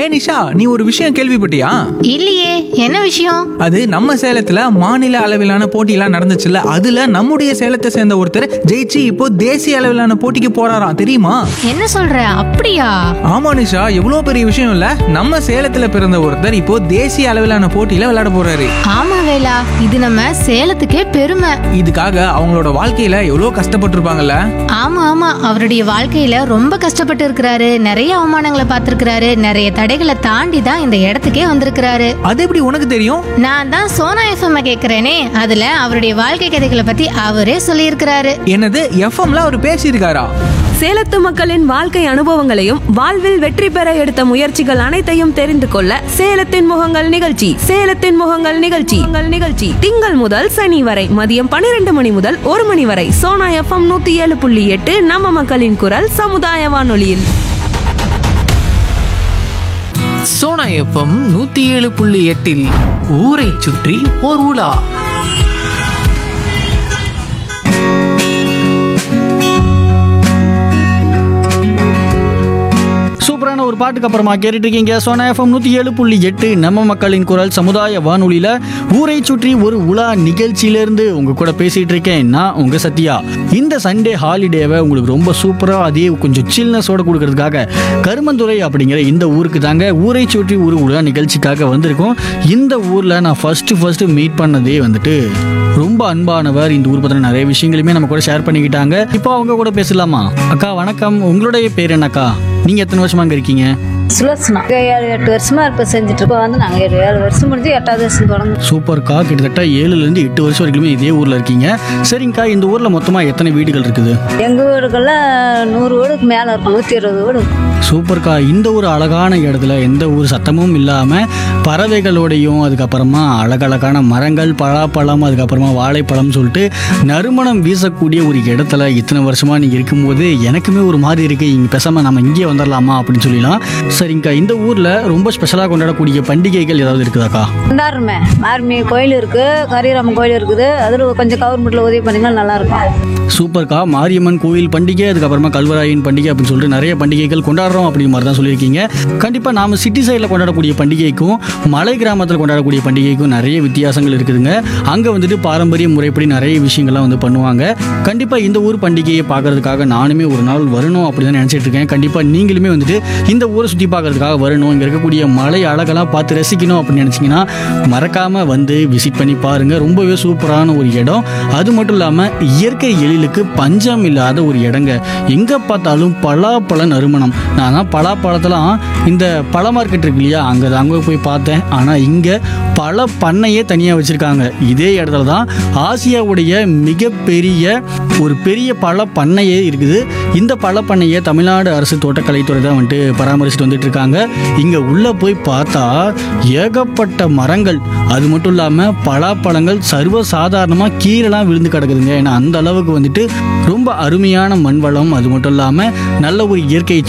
ஹே நிஷா நீ ஒரு விஷயம் கேள்விப்பட்டியா இல்லையே என்ன விஷயம் அது நம்ம சேலத்துல மாநில அளவிலான போட்டியெல்லாம் நடந்துச்சுல்ல அதுல நம்முடைய சேலத்தை சேர்ந்த ஒருத்தர் ஜெயிச்சு இப்போ தேசிய அளவிலான போட்டிக்கு போறாராம் தெரியுமா என்ன சொல்ற அப்படியா ஆமா நிஷா எவ்வளவு பெரிய விஷயம் இல்ல நம்ம சேலத்துல பிறந்த ஒருத்தர் இப்போ தேசிய அளவிலான போட்டியில விளையாட போறாரு ஆமா வேலா இது நம்ம சேலத்துக்கே பெருமை இதுக்காக அவங்களோட வாழ்க்கையில எவ்வளவு கஷ்டப்பட்டிருப்பாங்கல்ல ஆமா ஆமா அவருடைய வாழ்க்கையில ரொம்ப கஷ்டப்பட்டு இருக்கிறாரு நிறைய அவமானங்களை பார்த்திருக்கிறாரு நிறைய தடைகளை தாண்டி தான் இந்த இடத்துக்கே வந்திருக்கிறாரு அது எப்படி உனக்கு தெரியும் நான் தான் சோனா எஃப்எம் கேக்குறேனே அதுல அவருடைய வாழ்க்கை கதைகளை பத்தி அவரே சொல்லியிருக்கிறாரு என்னது எஃப்எம்ல அவர் பேசியிருக்காரா சேலத்து மக்களின் வாழ்க்கை அனுபவங்களையும் வாழ்வில் வெற்றி பெற எடுத்த முயற்சிகள் அனைத்தையும் தெரிந்து கொள்ள சேலத்தின் முகங்கள் நிகழ்ச்சி சேலத்தின் முகங்கள் நிகழ்ச்சி உங்கள் நிகழ்ச்சி திங்கள் முதல் சனி வரை மதியம் பன்னிரண்டு மணி முதல் ஒரு மணி வரை சோனா எஃப்எம் நூத்தி ஏழு புள்ளி எட்டு நம்ம மக்களின் குரல் சமுதாய வானொலியில் சோனா எஃப்எம் நூத்தி ஏழு புள்ளி எட்டில் ஊரை சுற்றி ஓர் உலா சூப்பரான ஒரு பாட்டுக்கு அப்புறமா கேட்டுட்டு இருக்கீங்க சோனா எஃப்எம் நூற்றி ஏழு புள்ளி எட்டு நம்ம மக்களின் குரல் சமுதாய வானொலியில் ஊரை சுற்றி ஒரு உலா நிகழ்ச்சியிலேருந்து உங்கள் கூட பேசிகிட்டு இருக்கேன் நான் உங்கள் சத்யா இந்த சண்டே ஹாலிடேவை உங்களுக்கு ரொம்ப சூப்பராக அதே கொஞ்சம் சில்னஸோட கொடுக்கறதுக்காக கருமந்துறை அப்படிங்கிற இந்த ஊருக்கு தாங்க ஊரை சுற்றி ஒரு உலா நிகழ்ச்சிக்காக வந்திருக்கோம் இந்த ஊரில் நான் ஃபஸ்ட்டு ஃபஸ்ட்டு மீட் பண்ணதே வந்துட்டு ரொம்ப அன்பானவர் இந்த ஊர் பற்றின நிறைய விஷயங்களுமே நம்ம கூட ஷேர் பண்ணிக்கிட்டாங்க இப்போ அவங்க கூட பேசலாமா அக்கா வணக்கம் உங்களுடைய பேர் என்னக்கா நீங்க எத்தனை வருஷமா அங்க இருக்கீங்க சுலோசனா ஏழு எட்டு வருஷமா இப்போ செஞ்சுட்டு இருக்கோம் வந்து நாங்கள் ஏழு ஏழு வருஷம் முடிஞ்சு எட்டாவது வருஷம் தொடங்கும் சூப்பர்க்கா கிட்டத்தட்ட ஏழுல இருந்து எட்டு வருஷம் வரைக்குமே இதே ஊர்ல இருக்கீங்க சரிங்கக்கா இந்த ஊர்ல மொத்தமா எத்தனை வீடுகள் இருக்குது எங்கள் வீடுக்கெல்லாம் நூறு வீடுக்கு மேலே இருக்கும் நூற்றி இருபது வீடு இருக்கும். சூப்பர்க்கா இந்த ஒரு அழகான இடத்துல எந்த ஒரு சத்தமும் இல்லாம பறவைகளோடையும் அதுக்கப்புறமா அழகழகான மரங்கள் பலாப்பழம் அதுக்கப்புறமா வாழைப்பழம் சொல்லிட்டு நறுமணம் வீசக்கூடிய ஒரு இடத்துல இத்தனை வருஷமா நீங்க இருக்கும்போது எனக்குமே ஒரு மாதிரி இருக்கு இங்க பேசாம நம்ம இங்கே வந்துடலாமா அப்படின்னு சொல்லலாம் சரிங்கக்கா இந்த ஊர்ல ரொம்ப ஸ்பெஷலா கொண்டாடக்கூடிய பண்டிகைகள் ஏதாவது இருக்குதாக்கா கொண்டாடுறோமே மார்மி கோயில் இருக்குது கரிராமன் கோயில் இருக்குது அதில் கொஞ்சம் கவர்மெண்ட்டில் உதவி பண்ணிங்கன்னா நல்லா இருக்கும் சூப்பர்க்கா மாரியம்மன் கோவில் பண்டிகை அதுக்கப்புறமா கல்வராயன் பண்டிகை அப்படின்னு சொல்லிட்டு நிறைய பண்டிகைகள் கொண்டாடுறோம் அப்படிங்கிற மாதிரி தான் சொல்லியிருக்கீங்க கண்டிப்பாக நாம சிட்டி சைடில் கொண்டாடக்கூடிய பண்டிகைக்கும் மலை கிராமத்தில் கொண்டாடக்கூடிய பண்டிகைக்கும் நிறைய வித்தியாசங்கள் இருக்குதுங்க அங்கே வந்துட்டு பாரம்பரிய முறைப்படி நிறைய விஷயங்கள்லாம் வந்து பண்ணுவாங்க கண்டிப்பாக இந்த ஊர் பண்டிகையை பார்க்கறதுக்காக நானுமே ஒரு நாள் வரணும் அப்படின்னு தான் நினச்சிட்டு இருக்கேன் கண்டிப்பாக நீங்களுமே வந்துட்டு இந்த ஊரை சுற்றி பார்க்கறதுக்காக வரணும் இங்கே இருக்கக்கூடிய மலை அழகெல்லாம் பார்த்து ரசிக்கணும் அப்படின்னு நினச்சிங்கன்னா மறக்காமல் வந்து விசிட் பண்ணி பாருங்கள் ரொம்பவே சூப்பரான ஒரு இடம் அது மட்டும் இல்லாமல் இயற்கை எழிலுக்கு பஞ்சம் இல்லாத ஒரு இடங்க எங்கே பார்த்தாலும் பலாப்பழ நறுமணம் நான் தான் பலாப்பழத்தெல்லாம் இந்த பழ மார்க்கெட் இருக்கு இல்லையா அங்கே அங்கே போய் பார்த்தேன் ஆனால் இங்கே பல பண்ணையே தனியாக வச்சுருக்காங்க இதே இடத்துல தான் ஆசியாவுடைய மிகப்பெரிய ஒரு பெரிய பழ பண்ணையே இருக்குது இந்த பழ பண்ணையை தமிழ்நாடு அரசு தோட்டக்கலைத்துறை தான் வந்துட்டு பராமரிச்சுட்டு வந்துட்டு இருக்காங்க இங்கே உள்ளே போய் பார்த்தா ஏகப்பட்ட மரங்கள் அது மட்டும் இல்லாமல் பலாப்பழங்கள் சர்வ சாதாரணமாக கீழெல்லாம் விழுந்து கிடக்குதுங்க ஏன்னா அந்த அளவுக்கு வந்துட்டு ரொம்ப அருமையான மண் வளம் அது மட்டும் இல்லாமல் நல்ல ஒரு இயற்கை